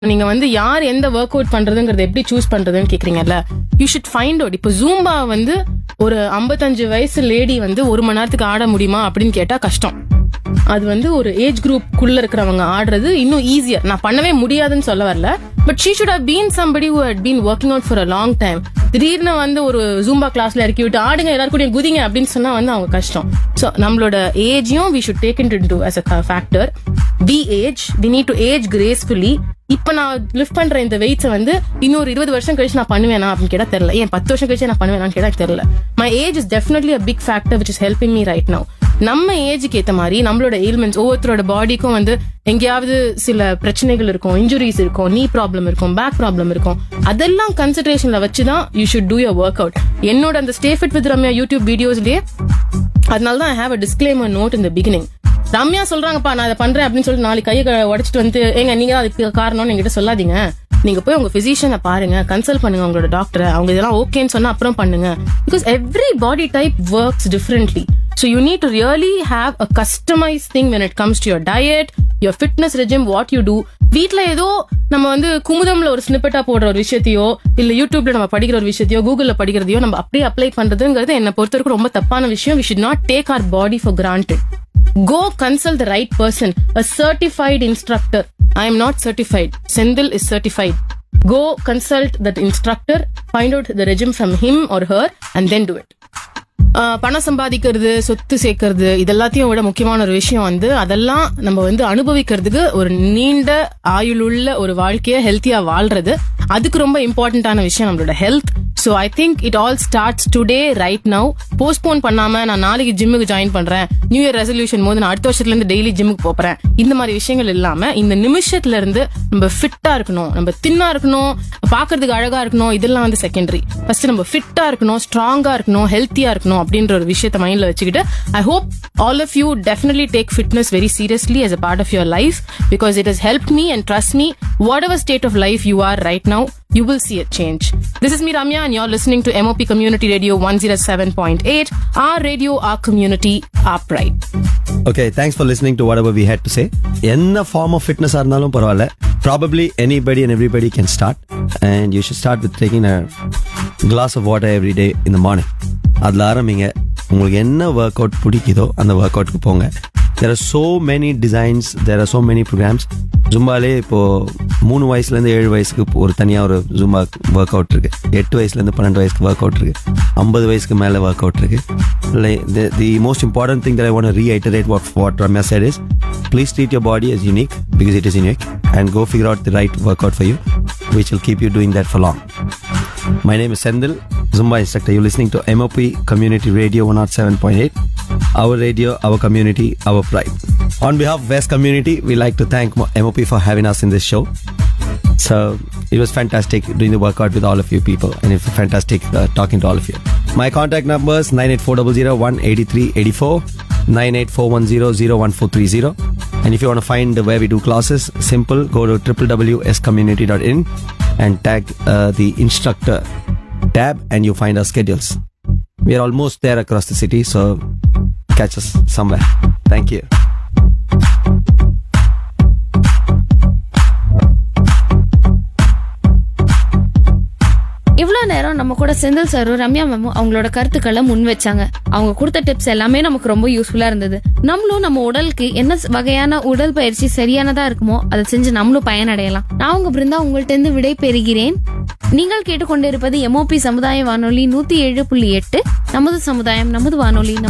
நீங்க வந்து யார் எந்த ஒர்க் அவுட் பண்றதுங்கிறத எப்படி சூஸ் பண்றதுன்னு கேக்குறீங்கல்ல யூ ஷுட் ஃபைண்ட் அவுட் இப்போ ஜூம்பா வந்து ஒரு 55 வயசு லேடி வந்து ஒரு மணி நேரத்துக்கு ஆட முடியுமா அப்படின்னு கேட்டா கஷ்டம் அது வந்து ஒரு ஏஜ் குரூப் குள்ள இருக்கிறவங்க ஆடுறது இன்னும் ஈஸியர் நான் பண்ணவே முடியாதுன்னு சொல்ல வரல but she should have been somebody who had been working out for a long time திடீர்னு வந்து ஒரு ஜூம்பா கிளாஸ்ல இறக்கி விட்டு ஆடுங்க எல்லாரும் கூடயும் குதிங்க அப்படின்னு சொன்னா வந்து அவங்க கஷ்டம் ஸோ நம்மளோட ஏஜையும் we should take into as a factor we age we need to age gracefully இப்ப நான் லிஃப்ட் பண்ற இந்த வெயிட்ஸை வந்து இன்னொரு இருபது வருஷம் கழிச்சு நான் பண்ணுவேனா அப்படின்னு கேட்டா தெரியல ஏன் பத்து வருஷம் கழிச்சு நான் பண்ணுவேனான்னு கேட்டா தெரியல my age is definitely a big factor which is helping me right now நம்ம ஏஜுக்கு ஏத்த மாதிரி நம்மளோட எயில்மெண்ட்ஸ் ஒவ்வொருத்தரோட பாடிக்கும் வந்து எங்கேயாவது சில பிரச்சனைகள் இருக்கும் இன்ஜுரிஸ் இருக்கும் நீ ப்ராப்ளம் இருக்கும் பேக் ப்ராப்ளம் இருக்கும் அதெல்லாம் கன்சிடரேஷன்ல வச்சு தான் you should do your work out என்னோட அந்த stay fit with Ramya YouTube வீடியோஸ்லயே அதனால தான் I have a disclaimer note இந்த பிகினிங் ரம்யா சொல்றாங்கப்பா நான் இதை பண்றேன் அப்படின்னு சொல்லிட்டு நாளைக்கு கையை க- உடைச்சிட்டு வந்து ஏங்க நீங்க தான் அதுக்கு காரணம்னு என்கிட்ட சொல்லாதீங்க நீங்க போய் உங்க பிசிஷியனை பாருங்க கன்சல்ட் பண்ணுங்க உங்களோட டாக்டரை அவங்க இதெல்லாம் ஓகேன்னு சொன்னா அப்புறம் பண்ணுங்க because every body type works differently so you need to really have a customise thing when it comes to your diet your fitness regime what you do வீட்ல ஏதோ நம்ம வந்து குமுதம்ல ஒரு ஸ்னிப்பெட்டா போடுற ஒரு விஷயத்தையோ இல்ல யூடியூப்ல நம்ம படிக்கிற ஒரு விஷயத்தையோ கூகுள்ல படிக்கிறதையோ நம்ம அப்படியே அப்ளை பண்றதுங்கிறது என்ன பொறுத்த வரைக்கும் ரொம்ப தப்பான விஷயம் we should not take our body for granted go consult the right person a certified instructor i am not certified sendil is certified go consult that instructor find out the regime from him or her and then do it ah பணம் சம்பாதிக்கிறது சொத்து சேர்க்கறது இதெல்லாத்தையும் விட முக்கியமான ஒரு விஷயம் வந்து அதெல்லாம் நம்ம வந்து அனுபவிக்கிறதுக்கு ஒரு நீண்ட ஆயுளுள்ள ஒரு வாழ்க்கைய ஹெல்த்தியா வாழ்றது அதுக்கு ரொம்ப இம்பார்ட்டன்டான விஷயம் நம்மளோட health so I think it all starts today right now postpone பண்ணாம நான் நாளைக்கு ஜிம்முக்கு ஜாயின் பண்றேன் நியூ இயர் ரெசல்யூஷன் போது நான் அடுத்த வருஷத்துல இருந்து டெய்லி ஜிம்முக்கு போறேன் இந்த மாதிரி விஷயங்கள் இல்லாம இந்த நிமிஷத்துல இருந்து நம்ம ஃபிட்டா இருக்கணும் நம்ம தின்னா இருக்கணும் பாக்குறதுக்கு அழகா இருக்கணும் இதெல்லாம் வந்து செகண்டரி ஃபர்ஸ்ட் நம்ம ஃபிட்டா இருக்கணும் ஸ்ட்ராங்கா இருக்கணும் ஹெல்த்தியா இருக்கணும் அப்படின்ற ஒரு விஷயத்த மைண்ட்ல வச்சுக்கிட்டு I hope all of you definitely take fitness very seriously as a part of your life because it has helped me and trust me whatever state of life you are right now you will see a change this is me ramya and you're listening to mop community radio 107.8 our radio our community our pride okay thanks for listening to whatever we had to say என்ன form of ஃபிட்னஸாக இருந்தாலும் பரவாயில்ல probably anybody and everybody can start and you should start with taking a glass of water every day இந்த morning அதில் ஆரம்பிங்க உங்களுக்கு என்ன work out பிடிக்குதோ அந்த ஒர்க் அவுட்டுக்கு போங்க there are so many designs there are so many programmes ஜும்பாலே இப்போ மூணு வயசுலேருந்து ஏழு வயசுக்கு ஒரு தனியாக ஒரு ஜும்பா ஒர்க் அவுட் இருக்கு எட்டு வயசுலேருந்து பன்னெண்டு வயசுக்கு ஒர்க் அவுட் இருக்கு ஐம்பது வயசுக்கு மேலே ஒர்க் அவுட் இருக்கு Like, the, the most important thing that I want to reiterate what, what Ramya said is please treat your body as unique because it is unique and go figure out the right workout for you, which will keep you doing that for long. My name is Sendil, Zumba instructor. You're listening to MOP Community Radio 107.8. Our radio, our community, our pride. On behalf of West Community, we like to thank Mo- MOP for having us in this show. So it was fantastic doing the workout with all of you people, and it's fantastic uh, talking to all of you. My contact numbers 98400 98410 And if you want to find where we do classes, simple go to www.scommunity.in and tag uh, the instructor tab, and you find our schedules. We are almost there across the city, so catch us somewhere. Thank you. இவ்வளவு நேரம் நம்ம கூட செந்தில் சாரும் ரம்யா மேமும் அவங்களோட கருத்துக்களை முன் வச்சாங்க அவங்க கொடுத்த டிப்ஸ் எல்லாமே நமக்கு ரொம்ப யூஸ்ஃபுல்லா இருந்தது நம்மளும் நம்ம உடலுக்கு என்ன வகையான உடல் பயிற்சி சரியானதா இருக்குமோ அதை செஞ்சு நம்மளும் பயனடையலாம் நான் உங்க பிருந்தா உங்கள்ட்ட இருந்து விடை பெறுகிறேன் நீங்கள் கேட்டுக்கொண்டிருப்பது எம்ஓபி சமுதாய வானொலி நூத்தி ஏழு புள்ளி எட்டு நமது சமுதாயம் நமது வானொலி நமது